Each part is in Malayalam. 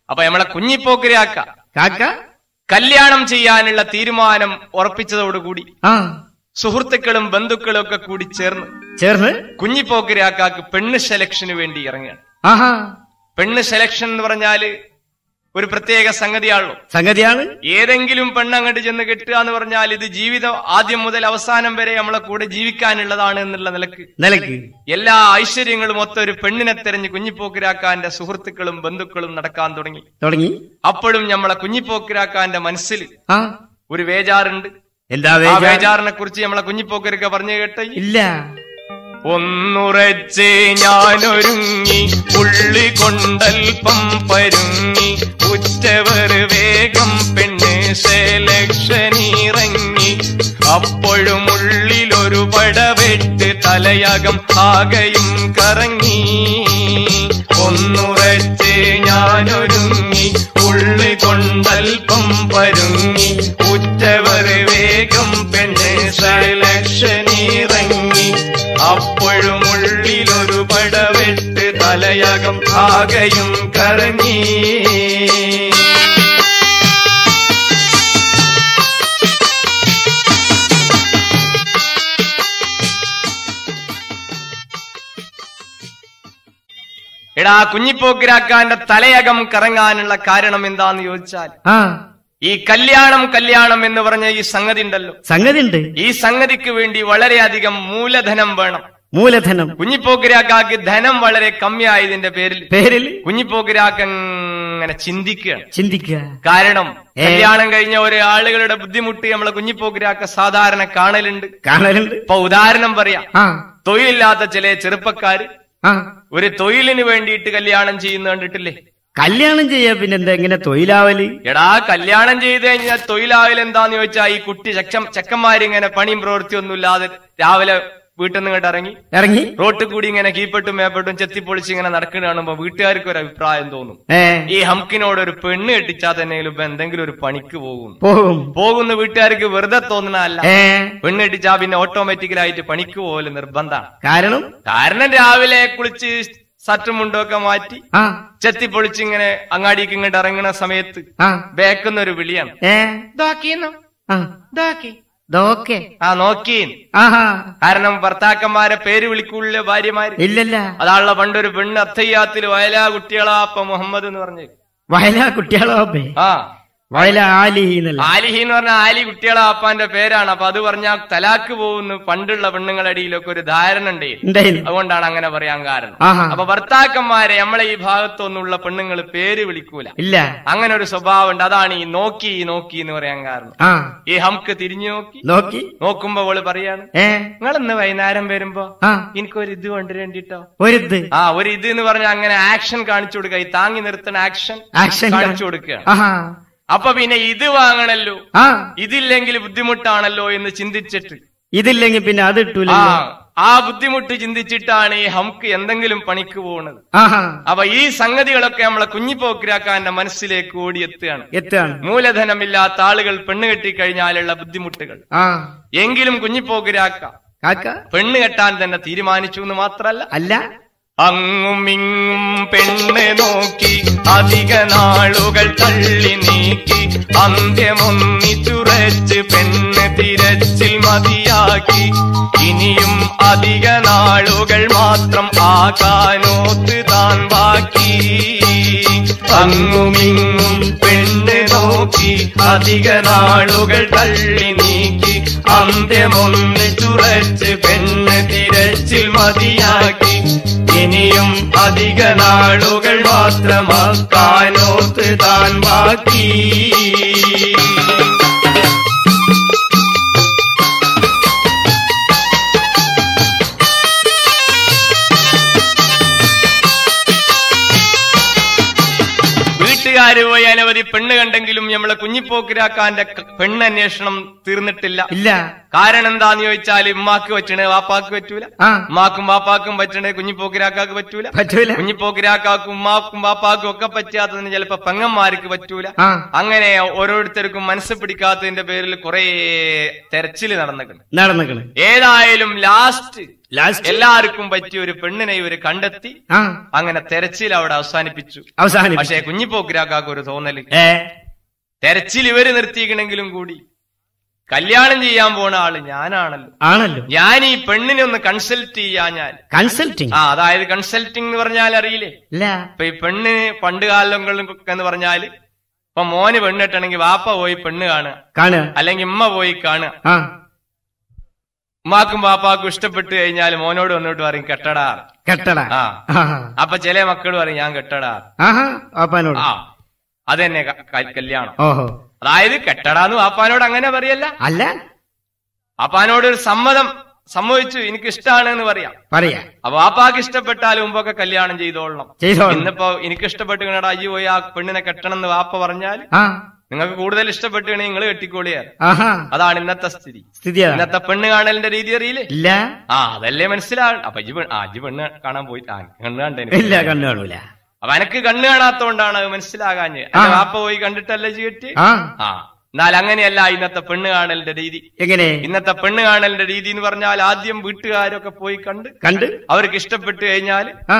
അപ്പൊ നമ്മളെ കുഞ്ഞിപ്പോക്കിരാക്ക കാക്ക കല്യാണം ചെയ്യാനുള്ള തീരുമാനം ഉറപ്പിച്ചതോടുകൂടി ആ സുഹൃത്തുക്കളും ബന്ധുക്കളും ഒക്കെ കൂടി ചേർന്ന് ചേർന്ന് കുഞ്ഞിപ്പോക്കിരാക്കാക്ക് പെണ്ണ് സെലക്ഷന് വേണ്ടി ഇറങ്ങുകയാണ് ആഹാ പെണ്ണ് സെലക്ഷൻ എന്ന് പറഞ്ഞാല് ഒരു പ്രത്യേക സംഗതിയാണല്ലോ സംഗതിയാണ് ഏതെങ്കിലും പെണ്ണ് അങ്ങോട്ട് ചെന്ന് കെട്ടുക എന്ന് പറഞ്ഞാൽ ഇത് ജീവിതം ആദ്യം മുതൽ അവസാനം വരെ നമ്മളെ കൂടെ ജീവിക്കാനുള്ളതാണ് എന്നുള്ള നിലക്ക് നിലക്ക് എല്ലാ ഐശ്വര്യങ്ങളും മൊത്തം ഒരു പെണ്ണിനെ തെരഞ്ഞ് കുഞ്ഞിപ്പോക്കിരാക്കാന്റെ സുഹൃത്തുക്കളും ബന്ധുക്കളും നടക്കാൻ തുടങ്ങി തുടങ്ങി അപ്പോഴും നമ്മളെ കുഞ്ഞിപ്പോക്കിരാക്കാന്റെ മനസ്സിൽ ആ ഒരു വേജാറുണ്ട് എന്താ ആ വേജാ വേജാറിനെ കുറിച്ച് നമ്മളെ കുഞ്ഞിപ്പോക്കിരക്ക പറഞ്ഞു കേട്ട ഇല്ല ഒന്നുറച്ച് ഞാനൊരുങ്ങി ഉള്ളി കൊണ്ടൽപ്പം പരുങ്ങി ഉച്ചവർ വേഗം പെണ്ണ് സെലക്ഷനിറങ്ങി അപ്പോഴും ഉള്ളിലൊരു പടവെട്ട് തലയകം ആകയും കറങ്ങി ഒന്നുറച്ച് ഞാനൊരുങ്ങി ഉള്ളി കൊണ്ടൽപ്പം പരുങ്ങി ഉച്ചവർ വേഗം പെണ്ണ് സെലക്ഷനിറങ്ങി അപ്പോഴും ഉള്ളിലൊരു പടവെട്ട് തലയകം ആകയും കറങ്ങി എടാ കുഞ്ഞിപ്പോക്കിരാക്കാന്റെ തലയകം കറങ്ങാനുള്ള കാരണം എന്താന്ന് ചോദിച്ചാൽ ആ ഈ കല്യാണം കല്യാണം എന്ന് പറഞ്ഞ ഈ സംഗതി ഉണ്ടല്ലോ സംഗതി ഉണ്ട് ഈ സംഗതിക്ക് വേണ്ടി വളരെയധികം മൂലധനം വേണം മൂലധനം കുഞ്ഞിപ്പോക്കിരാക്കാക്ക് ധനം വളരെ കമ്മിയായതിന്റെ പേരിൽ പേരിൽ കുഞ്ഞിപ്പോക്കിരാക്ക അങ്ങനെ ചിന്തിക്കുകയാണ് ചിന്തിക്കുക കാരണം ഏ. കല്യാണം കഴിഞ്ഞ ഒരു ആളുകളുടെ ബുദ്ധിമുട്ട് നമ്മളെ കുഞ്ഞിപ്പോക്കിരാക്ക സാധാരണ കാണലുണ്ട് കാണലുണ്ട് ഇപ്പൊ ഉദാഹരണം പറയാം ആ തൊഴിലില്ലാത്ത ചില ചെറുപ്പക്കാര് ആ ഒരു തൊഴിലിന് വേണ്ടിയിട്ട് കല്യാണം ചെയ്യുന്ന കണ്ടിട്ടില്ലേ കല്യാണം ചെയ്യാ പിന്നെന്താ എങ്ങനെ തൊഴിലാവല് എടാ കല്യാണം ചെയ്ത് കഴിഞ്ഞാൽ തൊഴിലാവൽ എന്താന്ന് ചോദിച്ചാൽ ഈ കുട്ടി ചെക്കം ചെക്കന്മാരിങ്ങനെ പണിയും പ്രവൃത്തിയൊന്നും ഇല്ലാതെ രാവിലെ വീട്ടിൽ നിന്ന് ഇങ്ങോട്ട് ഇറങ്ങി ഇറങ്ങി റോട്ടിൽ കൂടി ഇങ്ങനെ കീപ്പെട്ടും മേപ്പെട്ടും ചെത്തിപ്പൊളിച്ച് ഇങ്ങനെ നടക്കുന്ന കാണുമ്പോ വീട്ടുകാർക്ക് ഒരു അഭിപ്രായം തോന്നും ഏ ഈ ഹംക്കിനോട് ഒരു പെണ്ണ് കെട്ടിച്ചാൽ തന്നെ ഇപ്പൊ എന്തെങ്കിലും ഒരു പണിക്ക് പോകും പോകും പോകുന്ന വീട്ടുകാർക്ക് വെറുതെ തോന്നുന്നതല്ല ഏ പെണ്ണ് കെട്ടിച്ചാ പിന്നെ ഓട്ടോമാറ്റിക്കലായിട്ട് പണിക്ക് പോകല് നിർബന്ധമാണ് കാരണം കാരണം രാവിലെ കുളിച്ച് സറ്റും മുണ്ടൊക്കെ മാറ്റി ആ ചെത്തിപ്പൊളിച്ച് ഇങ്ങനെ അങ്ങാടിക്ക് ഇങ്ങോട്ട് ഇറങ്ങുന്ന സമയത്ത് ആ ബേക്കുന്ന ഒരു വിളിയാണ് ഏ ഇതാക്കിന്നോ ആ ഇതാക്കി ദോക്കെ ആ നോക്കി ആഹാ കാരണം ഭർത്താക്കന്മാരെ പേര് വിളിക്കൂല ഭാര്യമാര് ഇല്ലല്ല അതാണല്ലോ പണ്ടൊരു പെണ്ണ് അത്തയ്യാത്തിൽ വയലാ കുട്ടികളാ അപ്പ മുഹമ്മദ് എന്ന് പറഞ്ഞു വയലാ കുട്ടികളോ അപ്പേ ആ വയല ആലി എന്നല്ല ആലിഹി എന്ന് പറഞ്ഞ ആലി കുട്ടികളെ അപ്പാന്റെ പേരാണ് അപ്പൊ അത് പറഞ്ഞാൽ തലാക്ക് പോകുന്നു പണ്ടുള്ള പെണ്ണുങ്ങളുടെ ഇടയിലൊക്കെ ഒരു ധാരണ ഉണ്ട് ഉണ്ടായിരുന്നു അതുകൊണ്ടാണ് അങ്ങനെ പറയാൻ കാരണം ആഹാ. അപ്പൊ ഭർത്താക്കന്മാരെ നമ്മളെ ഈ ഭാഗത്തൊന്നുള്ള പെണ്ണുങ്ങൾ പേര് വിളിക്കൂല ഇല്ല അങ്ങനെ ഒരു സ്വഭാവം ഉണ്ട് അതാണ് ഈ നോക്കി ഈ നോക്കി എന്ന് പറയാൻ കാരണം ആ ഈ ഹംക്ക് തിരിഞ്ഞു നോക്കി നോക്കി നോക്കുമ്പോ അവള് പറയാണ് ഏ നിങ്ങൾ ഇന്ന് വൈകുന്നേരം വരുമ്പോ ആ എനിക്കൊരു ഇത് കൊണ്ടുവരേണ്ടിട്ടോ ഒരിത് ആ ഒരു ഇത് എന്ന് പറഞ്ഞ അങ്ങനെ ആക്ഷൻ കാണിച്ചു കൊടുക്കുക ഈ താങ്ങി നിർത്തുന്ന ആക്ഷൻ ആക്ഷൻ കാണിച്ചു കൊടുക്കുകയാണ് ആഹാ അപ്പൊ പിന്നെ ഇത് വാങ്ങണല്ലോ ആ ഇതില്ലെങ്കിൽ ബുദ്ധിമുട്ടാണല്ലോ എന്ന് ചിന്തിച്ചിട്ട് ഇതില്ലെങ്കിൽ പിന്നെ അത് ഇട്ടൂല ആ ആ ബുദ്ധിമുട്ട് ചിന്തിച്ചിട്ടാണ് ഈ ഹംക്ക് എന്തെങ്കിലും പണിക്ക് പോകുന്നത് ആഹാ അപ്പൊ ഈ സംഗതികളൊക്കെ നമ്മളെ കുഞ്ഞിപ്പോക്കിരാക്കാന്റെ മനസ്സിലേക്ക് ഓടിയെത്തുകയാണ് എത്താണ് മൂലധനമില്ലാത്ത ആളുകൾ പെണ്ണ് കെട്ടിക്കഴിഞ്ഞാലുള്ള ബുദ്ധിമുട്ടുകൾ ആ എങ്കിലും കുഞ്ഞിപ്പോക്കിരാക്ക കാക്ക പെണ്ണ് കെട്ടാൻ തന്നെ തീരുമാനിച്ചു എന്ന് മാത്രല്ല അല്ല അങ്ങും ഇങ്ങും പെണ്ണ് നോക്കി അധിക നാളുകൾ തള്ളി നീക്കി അന്ത്യമൊന്നിച്ചുറച്ച് പെണ്ണ് തിരച്ചിൽ മതിയാക്കി ഇനിയും അധിക നാളുകൾ മാത്രം ആകാനോത്ത് താൻ ബാക്കി അങ്ങുമിങ്ങും പെണ്ണ് നോക്കി അധിക നാളുകൾ തള്ളി നീക്കി അന്ത്യമൊന്നിച്ചുറച്ച് പെണ്ണ് തിരച്ചിൽ മതിയാക്കി ഇനിയും അധിക നാളുകൾ മാത്രമാക്കാനോത്ത് താൻ ബാക്കി വീട്ടുകാര് പോയി അനവധി പെണ്ണ് കണ്ടെങ്കിലും നമ്മളെ കുഞ്ഞിപ്പോക്കിരാക്കാന്റെ ക- പെണ്ണ് അന്വേഷണം തീർന്നിട്ടില്ല ഇല്ല കാരണം എന്താന്ന് ചോദിച്ചാൽ ഉമ്മാക്ക് പറ്റണേ വാപ്പാക്ക് പറ്റൂല ആ ഉമ്മാക്കും വാപ്പാക്കും പറ്റണേ കുഞ്ഞിപ്പോക്കിരാക്കാക്ക് പറ്റൂല പറ്റൂല കുഞ്ഞിപ്പോക്കിരാക്കാക്കും ഉമ്മാക്കും വാപ്പാക്കും ഒക്കെ പറ്റാത്തതിന് ചിലപ്പോ പെങ്ങന്മാർക്ക് പറ്റൂല ആ അങ്ങനെ ഓരോരുത്തർക്കും മനസ്സ് പിടിക്കാത്തതിന്റെ പേരിൽ കുറെ തെരച്ചില് നടന്നിട്ടുണ്ട് നടന്നിക്കണ് ഏതായാലും ലാസ്റ്റ് ലാസ്റ്റ് എല്ലാവർക്കും പറ്റിയ ഒരു പെണ്ണിനെ ഇവര് കണ്ടെത്തി ആ അങ്ങനെ തെരച്ചിൽ അവിടെ അവസാനിപ്പിച്ചു അവസാനം പക്ഷേ കുഞ്ഞിപ്പോക്കിരാക്കാക്ക് ഒരു തോന്നല് ഏ തെരച്ചിൽ ഇവര് നിർത്തിയിക്കണെങ്കിലും കൂടി കല്യാണം ചെയ്യാൻ പോണ ആള് ഞാനാണല്ലോ ആണല്ലോ ഞാൻ ഈ പെണ്ണിനെ ഒന്ന് കൺസൾട്ട് ചെയ്യാ ഞാൻ കൺസൾട്ടിങ് ആ അതായത് കൺസൾട്ടിംഗ് എന്ന് പറഞ്ഞാൽ അറിയില്ലേ ഇല്ല ഇപ്പൊ ഈ പെണ്ണിന് പണ്ട് കാലങ്ങളിലൊക്കെ എന്ന് പറഞ്ഞാല് ഇപ്പൊ മോന് പെണ്ണിട്ടണെങ്കിൽ വാപ്പ പോയി പെണ്ണ് കാണുക കാണുക അല്ലെങ്കിൽ ഉമ്മ പോയി കാണുക ആ ഉമ്മാക്കും വാപ്പാക്കും ഇഷ്ടപ്പെട്ട് കഴിഞ്ഞാൽ മോനോട് വന്നിട്ട് പറയും കെട്ടടാ കെട്ടട ആ ആ അപ്പൊ ചില മക്കൾ പറയും ഞാൻ കെട്ടടാ ആഹാ വാപ്പാനോട് ആ അത് തന്നെ ക- ക- കല്യാണം ഓഹോ അതായത് കെട്ടടാന്ന് വാപ്പാനോട് അങ്ങനെ പറയല്ല അല്ല വാപ്പാനോട് ഒരു സമ്മതം സമ്മതിച്ചു എനിക്ക് ഇഷ്ടമാണ് എന്ന് പറയാം പറയാ അപ്പൊ വാപ്പാക്ക് ഇഷ്ടപ്പെട്ടാൽ മുമ്പൊക്കെ കല്യാണം ചെയ്തോളണം ചെയ്തോളണം ഇന്നിപ്പോ എനിക്ക് ഇഷ്ടപ്പെട്ട് കണടാ അയ്യോ പോയി ആ പെണ്ണിനെ കെട്ടണം എന്ന് വാപ്പ പറഞ്ഞാൽ ആ നിങ്ങൾക്ക് കൂടുതൽ ഇഷ്ടപ്പെട്ട് നിങ്ങൾ കെട്ടിക്കോളിയാ ആഹാ അതാണ് ഇന്നത്തെ സ്ഥിതി സ്ഥിതി അതാ. ഇന്നത്തെ പെണ്ണ് കാണലിന്റെ രീതി അറിയില്ലേ ഇല്ല ആ അതല്ലേ മനസ്സിലാവും അപ്പൊ ഇജ് പെണ്ണ്- ആ ഇജ് പെണ്ണ് കാണാൻ പോയി ആ കണ്ണ് കണ്ടേ ഇല്ല കണ്ണു കാണൂല അപ്പൊ എനക്ക് കണ്ണ് കാണാത്തോണ്ടാണ് അത് മനസ്സിലാകാഞ്ഞ് ആ. എന്റെ വാപ്പ പോയി കണ്ടിട്ടല്ലേ ചെയ്യറ്റ് ആ ആ എന്നാൽ അങ്ങനെയല്ല ഇന്നത്തെ പെണ്ണ് കാണലിന്റെ രീതി എങ്ങനെ ഇന്നത്തെ പെണ്ണ് കാണലിന്റെ രീതി എന്ന് പറഞ്ഞാൽ ആദ്യം വീട്ടുകാരൊക്കെ പോയി കണ്ട് കണ്ട് അവർക്ക് ഇഷ്ടപ്പെട്ട് കഴിഞ്ഞാൽ ആ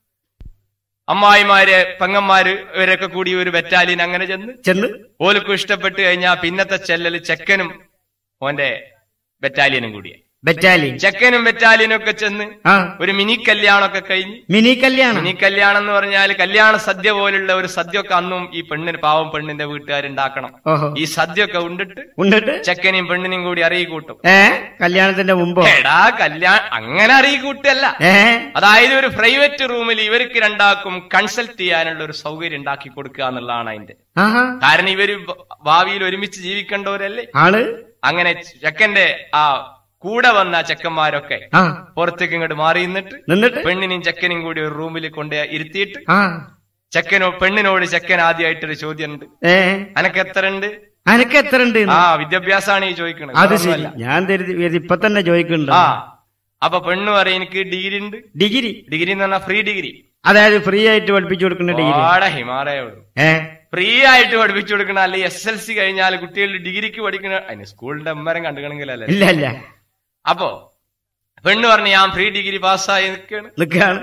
അമ്മായിമാര് പെങ്ങന്മാര് ഇവരൊക്കെ കൂടി ഒരു ബറ്റാലിയൻ അങ്ങനെ ചെന്ന് ചെന്ന് ഓൽക്കും ഇഷ്ടപ്പെട്ട് കഴിഞ്ഞാൽ പിന്നത്തെ ചെല്ലല് ചെക്കനും ഓന്റെ ബറ്റാലിയനും കൂടിയ ബറ്റാലിയൻ ചെക്കനും ബറ്റാലിയനും ഒക്കെ ചെന്ന് ആ ഒരു മിനി കല്യാണമൊക്കെ കഴിഞ്ഞ് മിനി കല്യാണം മിനി കല്യാണം എന്ന് പറഞ്ഞാൽ കല്യാണ സദ്യ പോലുള്ള ഒരു സദ്യയൊക്കെ അന്നും ഈ പെണ്ണിന് പാവം പെണ്ണിന്റെ വീട്ടുകാരുണ്ടാക്കണം ഓഹോ ഈ സദ്യയൊക്കെ ഉണ്ടിട്ട് ഉണ്ടിട്ട് ചെക്കനെയും പെണ്ണിനെയും കൂടി അറിയിക്കൂട്ടും ഏ കല്യാണത്തിന്റെ മുമ്പോ എടാ കല്യാണം അങ്ങനെ അറിയിക്കൂട്ടല്ല ഏ അതായത് ഒരു പ്രൈവറ്റ് റൂമിൽ ഇവർക്ക് രണ്ടാക്കും കൺസൾട്ട് ചെയ്യാനുള്ള ഒരു സൗകര്യം ഉണ്ടാക്കി കൊടുക്കുക എന്നുള്ളതാണ് അതിന്റെ ആഹാ കാരണം ഇവര് ഭ- ഭാവിയിൽ ഒരുമിച്ച് ജീവിക്കേണ്ടവരല്ലേ ആള് അങ്ങനെ ചെക്കന്റെ ആ കൂടെ വന്ന ചെക്കന്മാരൊക്കെ ആ പുറത്തേക്ക് ഇങ്ങോട്ട് മാറി നിന്നിട്ട് നിന്നിട്ട് പെണ്ണിനെയും ചെക്കനും കൂടി ഒരു റൂമിൽ കൊണ്ട് ഇരുത്തിയിട്ട് ആ ചെക്കനോ പെണ്ണിനോട് ചെക്കൻ ആദ്യമായിട്ടൊരു ചോദ്യം ഉണ്ട് ഏ അനക്ക് എത്ര ഉണ്ട് അനക്ക് എത്ര ഉണ്ട് ആ വിദ്യാഭ്യാസമാണ് ഈ ചോദിക്കണത് അത് ശരി വേറൊന്നുമല്ല. ഞാൻ കരുതി കരുതി ഇപ്പൊ തന്നെ ചോദിക്കുന്നുണ്ട് ആ അപ്പൊ പെണ്ണ് പറയും എനിക്ക് ഡിഗ്രി ഉണ്ട് ഡിഗ്രി ഡിഗ്രി എന്ന് പറഞ്ഞാൽ ഫ്രീ ഡിഗ്രി അതായത് ഫ്രീ ആയിട്ട് പഠിപ്പിച്ചു കൊടുക്കുന്ന ഡിഗ്രി പാടെ ഹിമാലയോട് ഏ ഫ്രീ ആയിട്ട് പഠിപ്പിച്ചു കൊടുക്കണ അല്ലെങ്കിൽ എസ് എൽ സി കഴിഞ്ഞാൽ കുട്ടികൾ ഡിഗ്രിക്ക് പഠിക്കണ അതിന് സ്കൂളിന്റെ അമ്മരം കണ്ടുകണമെങ്കിലല്ലേ ഇല്ല ഇല്ല അപ്പോ പെണ്ണ് പറഞ്ഞു ഞാൻ ഫ്രീ ഡിഗ്രി പാസ്സായി നിൽക്കുകയാണ് നിക്കാണ്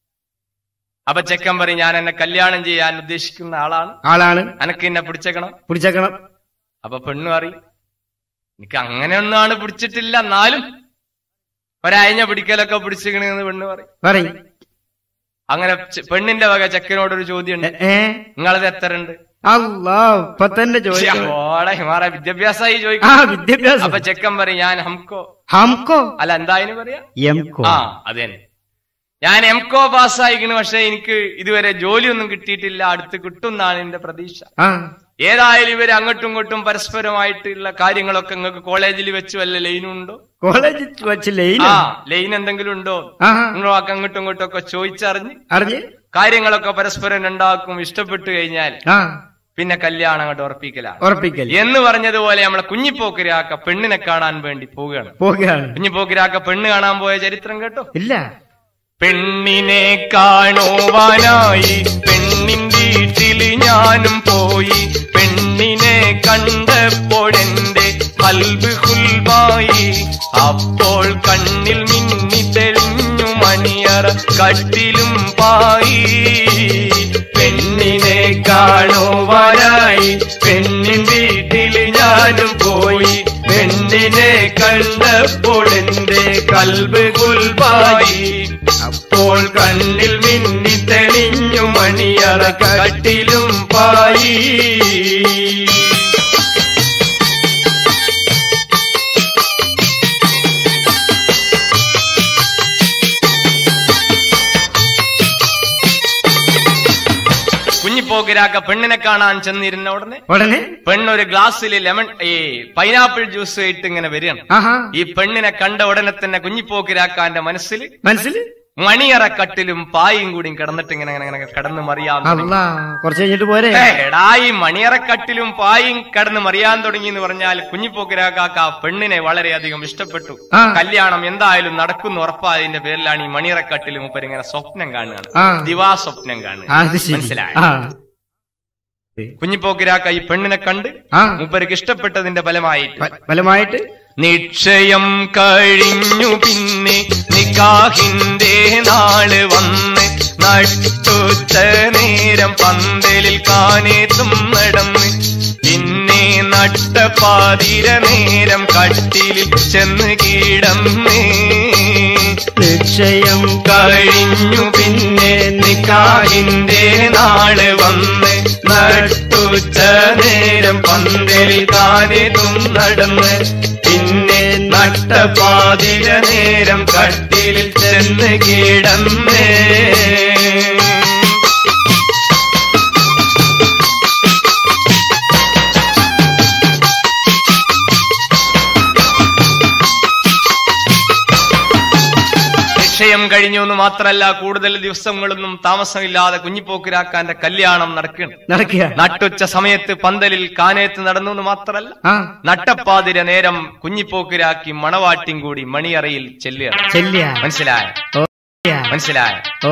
അപ്പൊ ചെക്കൻ പറയും ഞാൻ എന്നെ കല്യാണം ചെയ്യാൻ ഉദ്ദേശിക്കുന്ന ആളാണ് ആളാണ് അനക്ക് എന്നെ പിടിച്ചേക്കണം പിടിച്ചേക്കണം അപ്പൊ പെണ്ണ് പറയും എനിക്ക് അങ്ങനെയൊന്നാണ് പിടിച്ചിട്ടില്ല എന്നാലും ഒരയഞ്ഞ പിടിക്കലൊക്കെ പിടിച്ചിക്കണെന്ന് പെണ്ണ് പറയും പറയും അങ്ങനെ ചെ- പെണ്ണിന്റെ വക ചെക്കനോടൊരു ചോദ്യം ഉണ്ട് ഏ നിങ്ങളത് എത്ര ഉണ്ട് അല്ലാ ഇപ്പൊ തന്നെ ചോദിക്കണം ഓടെ ഹിമാറ വിദ്യാഭ്യാസമായി ആ ചോദിക്കും വിദ്യാഭ്യാസം അപ്പൊ ചെക്കൻ പറയും ഞാൻ ഹംകോ ഹംകോ അല്ല എന്തായാലും പറയാ എംകോ ആ അത് തന്നെ ഞാൻ എം കോ പാസ്സായിക്കണ് പക്ഷെ എനിക്ക് ഇതുവരെ ജോലിയൊന്നും കിട്ടിയിട്ടില്ല അടുത്ത് കിട്ടും എന്നാണ് എന്റെ പ്രതീക്ഷ ആ ഏതായാലും ഇവർ അങ്ങോട്ടും ഇങ്ങോട്ടും പരസ്പരമായിട്ടുള്ള കാര്യങ്ങളൊക്കെ നിങ്ങൾക്ക് കോളേജിൽ വെച്ച് വല്ല ലൈനുണ്ടോ കോളേജിൽ വെച്ച് ലൈന ആ ലൈൻ എന്തെങ്കിലും ഉണ്ടോ ആഹാ നിങ്ങളൊക്കെ അങ്ങോട്ടും ഇങ്ങോട്ടും ഒക്കെ ചോദിച്ചറിഞ്ഞ് അറിഞ്ഞ് കാര്യങ്ങളൊക്കെ പരസ്പരം ഉണ്ടാക്കും ഇഷ്ടപ്പെട്ടു കഴിഞ്ഞാൽ ആ പിന്നെ കല്യാണം അങ്ങോട്ട് ഉറപ്പിക്കലാണ് ഉറപ്പിക്കൽ എന്ന് പറഞ്ഞതുപോലെ നമ്മളെ കുഞ്ഞിപ്പോക്കിരാക്ക പെണ്ണിനെ കാണാൻ വേണ്ടി പോവുകയാണ് പോകുകയാണ് കുഞ്ഞിപ്പോക്കിരാക്ക പെണ്ണ് കാണാൻ പോയ ചരിത്രം കേട്ടോ ഇല്ല പെണ്ണിനെ കാണുവാനായി പെണ്ണിൻ വീട്ടിൽ ഞാനും പോയി പെണ്ണിനെ കണ്ടപ്പോഴെന്റെ കൽബ് ഹുൽവായി അപ്പോൾ കണ്ണിൽ മിന്നി തെളിഞ്ഞു മണിയറ കട്ടിലും പായി പെണ്ണിനെ കാണുവാനായി പെണ്ണിൻ വീട്ടിൽ ഞാനും പോയി പെണ്ണിനെ കണ്ടപ്പോൾ എന്റെ കൽബ് കുൽവായി അപ്പോൾ കണ്ണിൽ മിന്നി തെളിഞ്ഞു മണിയറ കട്ടിലും പായി കുഞ്ഞിപ്പോക്കിരാക്ക പെണ്ണിനെ കാണാൻ ചെന്നിരുന്ന ഉടനെ ഉടനെ പെണ്ണൊരു ഗ്ലാസ്സിൽ ലെമൺ ഈ പൈനാപ്പിൾ ജ്യൂസ് ഇട്ട് ഇങ്ങനെ വരികയാണ് ആഹാ ഈ പെണ്ണിനെ കണ്ട ഉടനെ തന്നെ കുഞ്ഞിപ്പോക്കിരാക്കാന്റെ മനസ്സിൽ മനസ്സിൽ മണിയറക്കട്ടിലും പായും കൂടിയും കിടന്നിട്ട് ഇങ്ങനെ ഇങ്ങനെ ഇങ്ങനെ കിടന്ന് മറിയാൻ തുടങ്ങി. അല്ല കുറച്ച് കഴിഞ്ഞിട്ട് പോരെ ഏ, എടാ ഈ മണിയറക്കട്ടിലും പായും കിടന്ന് മറിയാൻ തുടങ്ങി എന്ന് പറഞ്ഞാൽ കുഞ്ഞിപ്പോക്കിരാക്കാക്ക് ആ പെണ്ണിനെ വളരെയധികം ഇഷ്ടപ്പെട്ടു ആ. കല്യാണം എന്തായാലും നടക്കുന്ന ഉറപ്പായതിന്റെ പേരിലാണ് ഈ മണിയറക്കട്ടിലും മുപ്പർ ഇങ്ങനെ സ്വപ്നം കാണുകയാണ് ആ ദിവാ സ്വപ്നം കാണുക അത് ശരി മനസ്സിലായോ? ആ കുഞ്ഞിപ്പോക്കിരാക്ക ഈ പെണ്ണിനെ കണ്ട് ആ മൂപ്പർക്ക് ഇഷ്ടപ്പെട്ടതിന്റെ ഫലമായിട്ട് ഫ- ഫലമായിട്ട് നിക്ഷയം കഴിഞ്ഞു പിന്നെ നിക്കാഹിന്റെ നാള് വന്ന് നട്ടുച്ച നേരം പന്തലിൽ കാനേത്തും നടന്ന് പിന്നെ നട്ടപ്പാതിര നേരം കട്ടിലിൽ ചെന്ന് കീടന്ന് നിശ്ചയം കഴിഞ്ഞു പിന്നെ നിക്കാഹിന്റെ നാള് വന്ന് നട്ടുച്ച നേരം പന്തലിൽ കാനേതും നടന്ന് പിന്നെ നട്ടപാതിര നേരം കട്ടിലിൽ ചെന്ന് കിടന്നേ നിശ്ചയം കഴിഞ്ഞു എന്ന് മാത്രല്ല കൂടുതൽ ദിവസങ്ങളൊന്നും താമസമില്ലാതെ കുഞ്ഞിപ്പോക്കിരാക്കാന്റെ കല്യാണം നടക്കണം നടക്കുക നട്ടുച്ച സമയത്ത് പന്തലിൽ കാനേത്ത് നടന്നു എന്ന് മാത്രല്ല ആ നട്ടപ്പാതിര നേരം കുഞ്ഞിപ്പോക്കിരാക്കി മണവാട്ടിയും കൂടി മണിയറയിൽ ചെല്ലുക ചെല്ലിയ മനസ്സിലായ ഓ മനസ്സിലായ